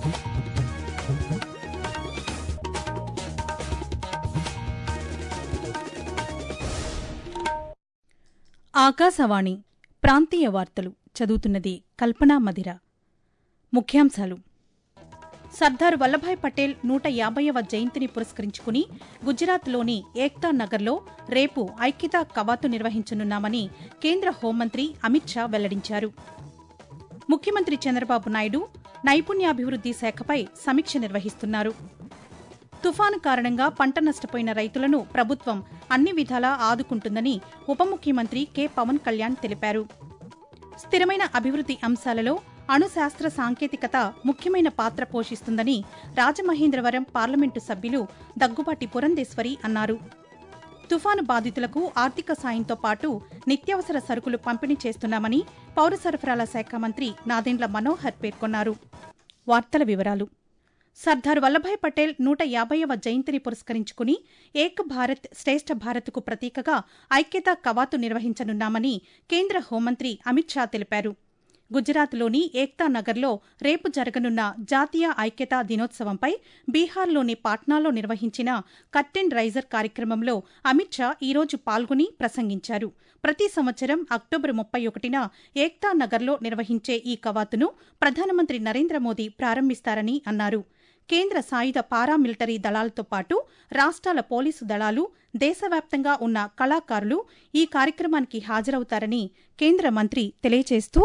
ఆకాశవాణి ప్రాంతీయ వార్తలు చదువుతున్నది కల్పనా మధిర ముఖ్యాంశాలు సర్దార్ వల్లభాయ్ పటేల్ నూట యాభైవ జయంతిని పురస్కరించుకుని గుజరాత్లోని ఏక్తా నగర్లో రేపు ఐక్యతా కవాతు నిర్వహించనున్నామని కేంద్ర హోంమంత్రి అమిత్ షా వెల్లడించారు ముఖ్యమంత్రి చంద్రబాబు నాయుడు నైపుణ్యాభివృద్ది శాఖపై సమీక్ష నిర్వహిస్తున్నారు తుఫాను కారణంగా పంట నష్టపోయిన రైతులను ప్రభుత్వం అన్ని విధాలా ఆదుకుంటుందని ఉప ముఖ్యమంత్రి కె పవన్ కళ్యాణ్ తెలిపారు స్థిరమైన అభివృద్ది అంశాలలో అణుశాస్త్ర సాంకేతికత ముఖ్యమైన పాత్ర పోషిస్తుందని రాజమహేంద్రవరం పార్లమెంటు సభ్యులు దగ్గుబాటి పురంధేశ్వరి అన్నారు తుఫాను బాధితులకు ఆర్థిక సాయంతో పాటు నిత్యావసర సరుకులు పంపిణీ చేస్తున్నామని పౌర సరఫరాల శాఖ మంత్రి నాదెండ్ల మనోహర్ పేర్కొన్నారు వార్తల వివరాలు సర్దార్ వల్లభాయ్ పటేల్ నూట యాభైవ జయంతిని పురస్కరించుకుని ఏక్ భారత్ శ్రేష్ఠ భారత్కు ప్రతీకగా ఐక్యతా కవాతు నిర్వహించనున్నామని కేంద్ర హోంమంత్రి అమిత్ షా తెలిపారు గుజరాత్లోని ఏక్తా నగర్లో రేపు జరగనున్న జాతీయ ఐక్యతా దినోత్సవంపై బీహార్లోని పాట్నాలో నిర్వహించిన కర్టెన్ రైజర్ కార్యక్రమంలో అమిత్ షా ఈరోజు పాల్గొని ప్రసంగించారు ప్రతి సంవత్సరం అక్టోబర్ ముప్పై ఒకటిన ఏక్తా నగర్లో నిర్వహించే ఈ కవాతును ప్రధానమంత్రి నరేంద్ర మోదీ ప్రారంభిస్తారని అన్నారు కేంద్ర సాయుధ పారామిలిటరీ దళాలతో పాటు రాష్ట్రాల పోలీసు దళాలు దేశవ్యాప్తంగా ఉన్న కళాకారులు ఈ కార్యక్రమానికి హాజరవుతారని కేంద్ర మంత్రి తెలియజేస్తూ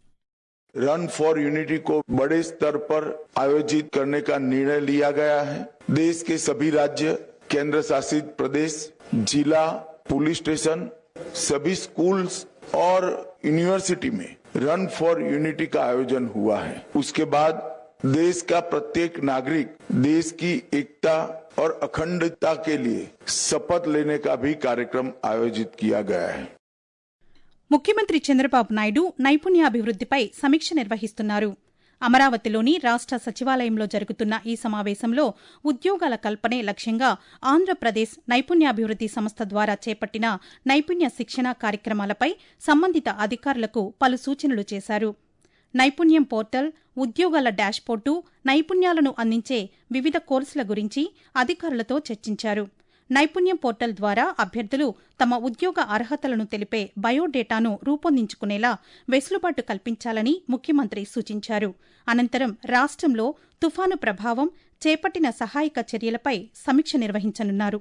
रन फॉर यूनिटी को बड़े स्तर पर आयोजित करने का निर्णय लिया गया है देश के सभी राज्य केंद्र शासित प्रदेश जिला पुलिस स्टेशन सभी स्कूल्स और यूनिवर्सिटी में रन फॉर यूनिटी का आयोजन हुआ है उसके बाद देश का प्रत्येक नागरिक देश की एकता और अखंडता के लिए शपथ लेने का भी कार्यक्रम आयोजित किया गया है ముఖ్యమంత్రి చంద్రబాబు నాయుడు నైపుణ్యాభివృద్దిపై సమీక్ష నిర్వహిస్తున్నారు అమరావతిలోని రాష్ట సచివాలయంలో జరుగుతున్న ఈ సమావేశంలో ఉద్యోగాల కల్పనే లక్ష్యంగా ఆంధ్రప్రదేశ్ నైపుణ్యాభివృద్ది సంస్థ ద్వారా చేపట్టిన నైపుణ్య శిక్షణ కార్యక్రమాలపై సంబంధిత అధికారులకు పలు సూచనలు చేశారు నైపుణ్యం పోర్టల్ ఉద్యోగాల డాష్బోర్డు నైపుణ్యాలను అందించే వివిధ కోర్సుల గురించి అధికారులతో చర్చించారు నైపుణ్యం పోర్టల్ ద్వారా అభ్యర్థులు తమ ఉద్యోగ అర్హతలను తెలిపే బయోడేటాను రూపొందించుకునేలా వెసులుబాటు కల్పించాలని ముఖ్యమంత్రి సూచించారు అనంతరం రాష్ట్రంలో తుఫాను ప్రభావం చేపట్టిన సహాయక చర్యలపై సమీక్ష నిర్వహించనున్నారు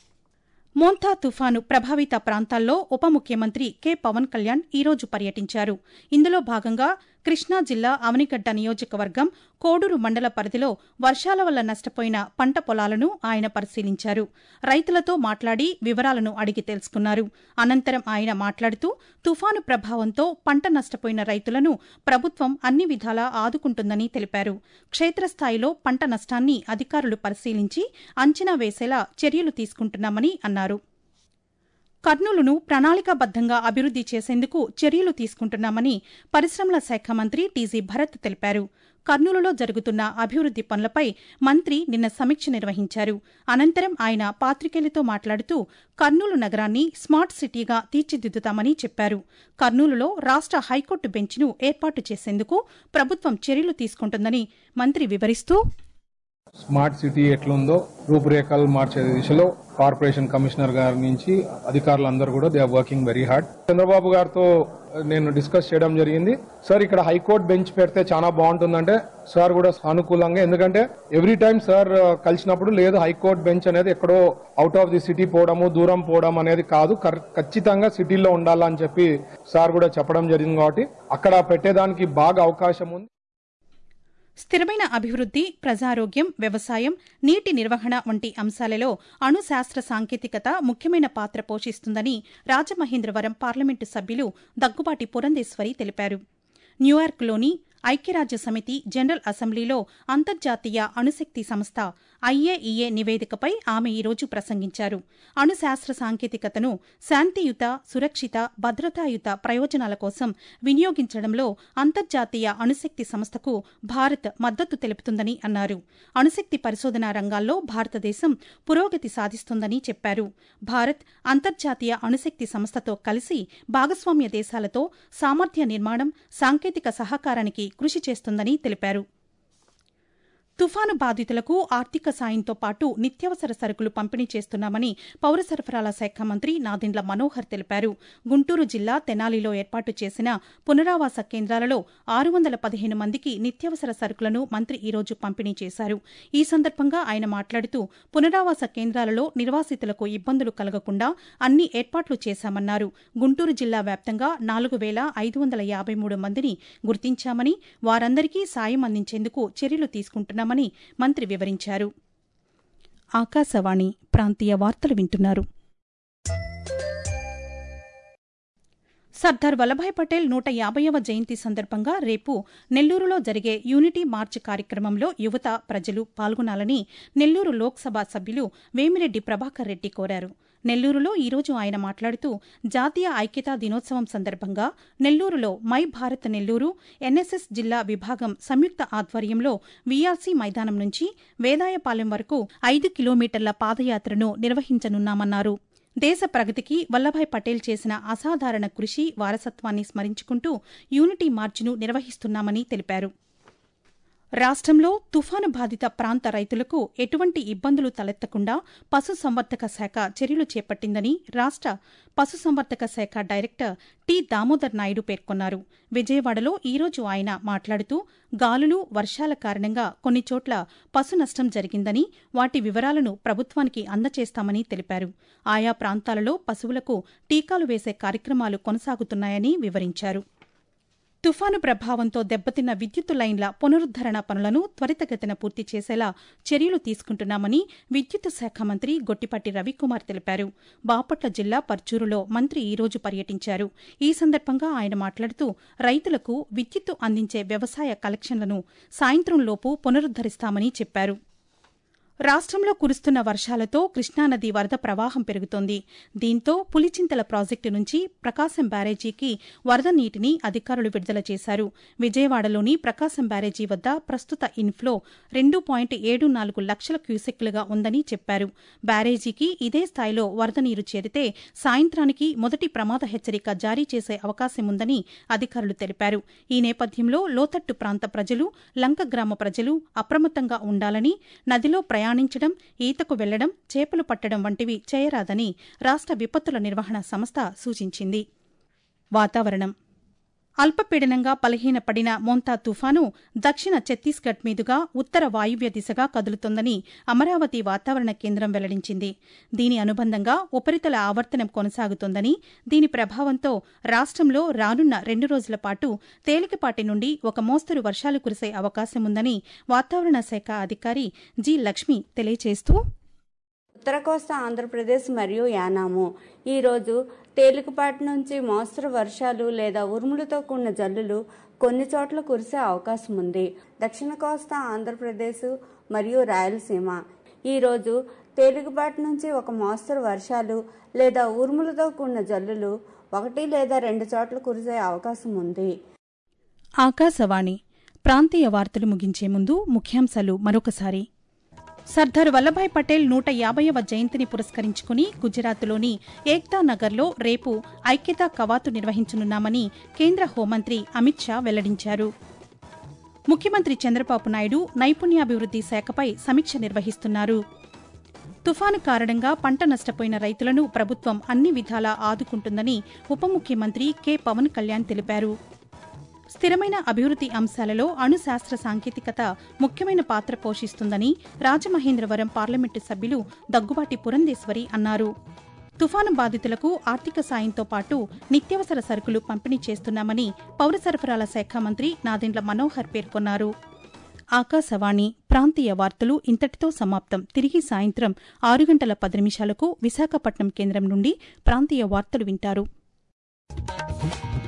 మోంతా తుఫాను ప్రభావిత ప్రాంతాల్లో ఉప ముఖ్యమంత్రి కె పవన్ కళ్యాణ్ ఈరోజు పర్యటించారు ఇందులో భాగంగా కృష్ణా జిల్లా అవనిగడ్డ నియోజకవర్గం కోడూరు మండల పరిధిలో వర్షాల వల్ల నష్టపోయిన పంట పొలాలను ఆయన పరిశీలించారు రైతులతో మాట్లాడి వివరాలను అడిగి తెలుసుకున్నారు అనంతరం ఆయన మాట్లాడుతూ తుఫాను ప్రభావంతో పంట నష్టపోయిన రైతులను ప్రభుత్వం అన్ని విధాలా ఆదుకుంటుందని తెలిపారు క్షేత్రస్థాయిలో పంట నష్టాన్ని అధికారులు పరిశీలించి అంచనా వేసేలా చర్యలు తీసుకుంటున్నామని అన్నారు కర్నూలును ప్రణాళికాబద్దంగా అభివృద్ది చేసేందుకు చర్యలు తీసుకుంటున్నామని పరిశ్రమల శాఖ మంత్రి టీజీ భరత్ తెలిపారు కర్నూలులో జరుగుతున్న అభివృద్ది పనులపై మంత్రి నిన్న సమీక్ష నిర్వహించారు అనంతరం ఆయన పాతికేయులతో మాట్లాడుతూ కర్నూలు నగరాన్ని స్మార్ట్ సిటీగా తీర్చిదిద్దుతామని చెప్పారు కర్నూలులో రాష్ట హైకోర్టు బెంచ్ను ఏర్పాటు చేసేందుకు ప్రభుత్వం చర్యలు తీసుకుంటుందని మంత్రి వివరిస్తూ స్మార్ట్ సిటీ ఎట్లుందో రూపురేఖలు మార్చే దిశలో కార్పొరేషన్ కమిషనర్ గారి నుంచి అధికారులందరూ కూడా they are working very hard Chandrababu గారితో నేను డిస్కస్ చేయడం జరిగింది సార్ ఇక్కడ హైకోర్టు బెంచ్ పెడితే చాలా బాగుంటుందంటే సార్ కూడా సానుకూలంగా ఎందుకంటే ఎవ్రీ టైం సార్ కలిసినప్పుడు లేదు హైకోర్టు బెంచ్ అనేది ఎక్కడో అవుట్ ఆఫ్ ది సిటీ పోవడము దూరం పోవడం అనేది కాదు ఖచ్చితంగా సిటీలో ఉండాలని చెప్పి సార్ కూడా చెప్పడం జరిగింది కాబట్టి అక్కడ పెట్టేదానికి బాగా అవకాశం ఉంది స్థిరమైన అభివృద్ది ప్రజారోగ్యం వ్యవసాయం నీటి నిర్వహణ వంటి అంశాలలో అణుశాస్త్ర సాంకేతికత ముఖ్యమైన పాత్ర పోషిస్తుందని రాజమహేంద్రవరం పార్లమెంటు సభ్యులు దగ్గుబాటి పురంధేశ్వరి తెలిపారు న్యూయార్క్లోని ఐక్యరాజ్య సమితి జనరల్ అసెంబ్లీలో అంతర్జాతీయ అణుశక్తి సంస్థ ఐఏఈఏ నివేదికపై ఆమె ఈరోజు ప్రసంగించారు అణుశాస్త్ర సాంకేతికతను శాంతియుత సురక్షిత భద్రతాయుత ప్రయోజనాల కోసం వినియోగించడంలో అంతర్జాతీయ అణుశక్తి సంస్థకు భారత్ మద్దతు తెలుపుతుందని అన్నారు అణుశక్తి పరిశోధనా రంగాల్లో భారతదేశం పురోగతి సాధిస్తోందని చెప్పారు భారత్ అంతర్జాతీయ అణుశక్తి సంస్థతో కలిసి భాగస్వామ్య దేశాలతో సామర్థ్య నిర్మాణం సాంకేతిక సహకారానికి కృషి చేస్తుందని తెలిపారు తుఫాను బాధితులకు ఆర్థిక సాయంతో పాటు నిత్యావసర సరుకులు పంపిణీ చేస్తున్నామని పౌర సరఫరాల శాఖ మంత్రి నాదెండ్ల మనోహర్ తెలిపారు గుంటూరు జిల్లా తెనాలిలో ఏర్పాటు చేసిన పునరావాస కేంద్రాలలో ఆరు వందల పదిహేను మందికి నిత్యావసర సరుకులను మంత్రి ఈరోజు పంపిణీ చేశారు ఈ సందర్భంగా ఆయన మాట్లాడుతూ పునరావాస కేంద్రాలలో నిర్వాసితులకు ఇబ్బందులు కలగకుండా అన్ని ఏర్పాట్లు చేశామన్నారు గుంటూరు జిల్లా వ్యాప్తంగా నాలుగు వేల ఐదు వందల యాభై మూడు మందిని గుర్తించామని వారందరికీ సాయం అందించేందుకు చర్యలు తీసుకుంటున్నామని మంత్రి వివరించారు ఆకాశవాణి ప్రాంతీయ వార్తలు వింటున్నారు సర్దార్ వల్లభాయ్ పటేల్ నూట యాభైవ జయంతి సందర్భంగా రేపు నెల్లూరులో జరిగే యూనిటీ మార్చ్ కార్యక్రమంలో యువత ప్రజలు పాల్గొనాలని నెల్లూరు లోక్సభ సభ్యులు వేమిరెడ్డి ప్రభాకర్ రెడ్డి కోరారు నెల్లూరులో ఈరోజు ఆయన మాట్లాడుతూ జాతీయ ఐక్యతా దినోత్సవం సందర్భంగా నెల్లూరులో మై భారత్ నెల్లూరు ఎన్ఎస్ఎస్ జిల్లా విభాగం సంయుక్త ఆధ్వర్యంలో వీఆర్సీ మైదానం నుంచి వేదాయపాలెం వరకు ఐదు కిలోమీటర్ల పాదయాత్రను నిర్వహించనున్నామన్నారు దేశ ప్రగతికి వల్లభాయ్ పటేల్ చేసిన అసాధారణ కృషి వారసత్వాన్ని స్మరించుకుంటూ యూనిటీ మార్చ్ను నిర్వహిస్తున్నామని తెలిపారు రాష్ట్రంలో తుఫాను బాధిత ప్రాంత రైతులకు ఎటువంటి ఇబ్బందులు తలెత్తకుండా పశుసంవర్ధక శాఖ చర్యలు చేపట్టిందని రాష్ట్ర పశుసంవర్ధక శాఖ డైరెక్టర్ టి దామోదర్ నాయుడు పేర్కొన్నారు విజయవాడలో ఈరోజు ఆయన మాట్లాడుతూ గాలులు వర్షాల కారణంగా కొన్ని చోట్ల పశు నష్టం జరిగిందని వాటి వివరాలను ప్రభుత్వానికి అందజేస్తామని తెలిపారు ఆయా ప్రాంతాలలో పశువులకు టీకాలు వేసే కార్యక్రమాలు కొనసాగుతున్నాయని వివరించారు తుఫాను ప్రభావంతో దెబ్బతిన్న విద్యుత్ లైన్ల పునరుద్దరణ పనులను త్వరితగతిన పూర్తి చేసేలా చర్యలు తీసుకుంటున్నామని విద్యుత్ శాఖ మంత్రి గొట్టిపాటి రవికుమార్ తెలిపారు బాపట్ల జిల్లా పర్చూరులో మంత్రి ఈ రోజు పర్యటించారు ఈ సందర్భంగా ఆయన మాట్లాడుతూ రైతులకు విద్యుత్తు అందించే వ్యవసాయ కలెక్షన్లను సాయంత్రంలోపు పునరుద్దరిస్తామని చెప్పారు రాష్ట్రంలో కురుస్తున్న వర్షాలతో కృష్ణానది వరద ప్రవాహం పెరుగుతోంది దీంతో పులిచింతల ప్రాజెక్టు నుంచి ప్రకాశం బ్యారేజీకి వరద నీటిని అధికారులు విడుదల చేశారు విజయవాడలోని ప్రకాశం బ్యారేజీ వద్ద ప్రస్తుత ఇన్ఫ్లో రెండు పాయింట్ ఏడు నాలుగు లక్షల క్యూసెక్లుగా ఉందని చెప్పారు బ్యారేజీకి ఇదే స్థాయిలో వరద నీరు చేరితే సాయంత్రానికి మొదటి ప్రమాద హెచ్చరిక జారీ చేసే అవకాశం ఉందని అధికారులు తెలిపారు ఈ నేపథ్యంలో లోతట్టు ప్రాంత ప్రజలు లంక గ్రామ ప్రజలు అప్రమత్తంగా ఉండాలని నదిలో ప్రయాణించడం ఈతకు వెళ్లడం చేపలు పట్టడం వంటివి చేయరాదని రాష్ట్ర విపత్తుల నిర్వహణ సంస్థ సూచించింది వాతావరణం అల్పపీడనంగా బలహీనపడిన మోంతా తుఫాను దక్షిణ ఛత్తీస్గఢ్ మీదుగా ఉత్తర వాయువ్య దిశగా కదులుతోందని అమరావతి వాతావరణ కేంద్రం వెల్లడించింది దీని అనుబంధంగా ఉపరితల ఆవర్తనం కొనసాగుతోందని దీని ప్రభావంతో రాష్ట్రంలో రానున్న రెండు రోజుల పాటు తేలికపాటి నుండి ఒక మోస్తరు వర్షాలు కురిసే అవకాశం ఉందని వాతావరణ శాఖ అధికారి జి లక్ష్మి తెలియజేస్తూ ఉత్తర కోస్తా ఆంధ్రప్రదేశ్ మరియు యానాము ఈరోజు తేలికపాటి నుంచి మోస్తరు వర్షాలు లేదా ఉరుములతో కూడిన జల్లులు కొన్ని చోట్ల కురిసే అవకాశం ఉంది దక్షిణ కోస్తా ఆంధ్రప్రదేశ్ మరియు రాయలసీమ ఈరోజు తేలికపాటి నుంచి ఒక మోస్తరు వర్షాలు లేదా ఉరుములతో కూడిన జల్లులు ఒకటి లేదా రెండు చోట్ల కురిసే అవకాశం ఉంది ఆకాశవాణి ప్రాంతీయ వార్తలు ముగించే ముందు ముఖ్యాంశాలు మరొకసారి సర్దార్ వల్లభాయ్ పటేల్ నూట యాభైవ జయంతిని పురస్కరించుకుని గుజరాత్లోని ఏక్తా నగర్లో రేపు ఐక్యతా కవాతు నిర్వహించనున్నామని కేంద్ర హోంమంత్రి అమిత్ షా వెల్లడించారు ముఖ్యమంత్రి చంద్రబాబు నాయుడు నైపుణ్యాభివృద్ది శాఖపై సమీక్ష నిర్వహిస్తున్నారు తుఫాను కారణంగా పంట నష్టపోయిన రైతులను ప్రభుత్వం అన్ని విధాలా ఆదుకుంటుందని ఉప ముఖ్యమంత్రి కె పవన్ కళ్యాణ్ తెలిపారు స్థిరమైన అభివృద్ది అంశాలలో అణు శాస్త్ర సాంకేతికత ముఖ్యమైన పాత్ర పోషిస్తుందని రాజమహేంద్రవరం పార్లమెంటు సభ్యులు దగ్గుబాటి పురంధేశ్వరి అన్నారు తుఫాను బాధితులకు ఆర్థిక సాయంతో పాటు నిత్యావసర సరుకులు పంపిణీ చేస్తున్నామని పౌర సరఫరాల శాఖ మంత్రి నాదెండ్ల మనోహర్ పేర్కొన్నారు ఆకాశవాణి ప్రాంతీయ వార్తలు ఇంతటితో సమాప్తం తిరిగి సాయంత్రం ఆరు గంటల పది నిమిషాలకు విశాఖపట్నం కేంద్రం నుండి ప్రాంతీయ వార్తలు వింటారు